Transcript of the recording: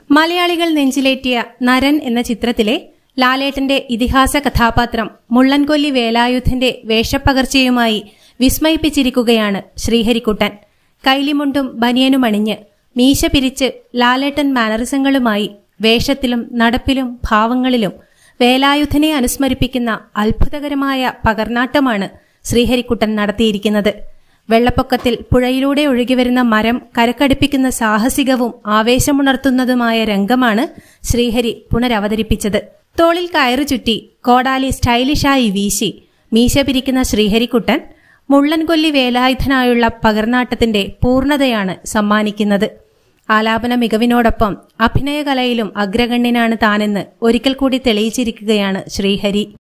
മലയാളികൾ നെഞ്ചിലേറ്റിയ നരൻ എന്ന ചിത്രത്തിലെ ലാലേട്ടന്റെ ഇതിഹാസ കഥാപാത്രം മുള്ളൻകൊല്ലി വേലായുധന്റെ വേഷപ്പകർച്ചയുമായി വിസ്മയിപ്പിച്ചിരിക്കുകയാണ് ശ്രീഹരിക്കുട്ടൻ കൈലിമുണ്ടും ബനിയനുമണിഞ്ഞ് മീശ പിരിച്ച് ലാലേട്ടൻ മാനറിസങ്ങളുമായി വേഷത്തിലും നടപ്പിലും ഭാവങ്ങളിലും വേലായുധനെ അനുസ്മരിപ്പിക്കുന്ന അത്ഭുതകരമായ പകർനാട്ടമാണ് ശ്രീഹരിക്കുട്ടൻ നടത്തിയിരിക്കുന്നത് വെള്ളപ്പൊക്കത്തിൽ പുഴയിലൂടെ ഒഴുകിവരുന്ന മരം കരക്കടുപ്പിക്കുന്ന സാഹസികവും ആവേശമുണർത്തുന്നതുമായ രംഗമാണ് ശ്രീഹരി പുനരവതരിപ്പിച്ചത് തോളിൽ കയറു ചുറ്റി കോടാലി സ്റ്റൈലിഷായി വീശി മീശ പിരിക്കുന്ന ശ്രീഹരിക്കുട്ടൻ മുള്ളൻകൊല്ലി വേലായുധനായുള്ള പകർനാട്ടത്തിന്റെ പൂർണ്ണതയാണ് സമ്മാനിക്കുന്നത് ആലാപന മികവിനോടൊപ്പം അഭിനയകലയിലും അഗ്രഗണ്യനാണ് താനെന്ന് ഒരിക്കൽ കൂടി തെളിയിച്ചിരിക്കുകയാണ് ശ്രീഹരി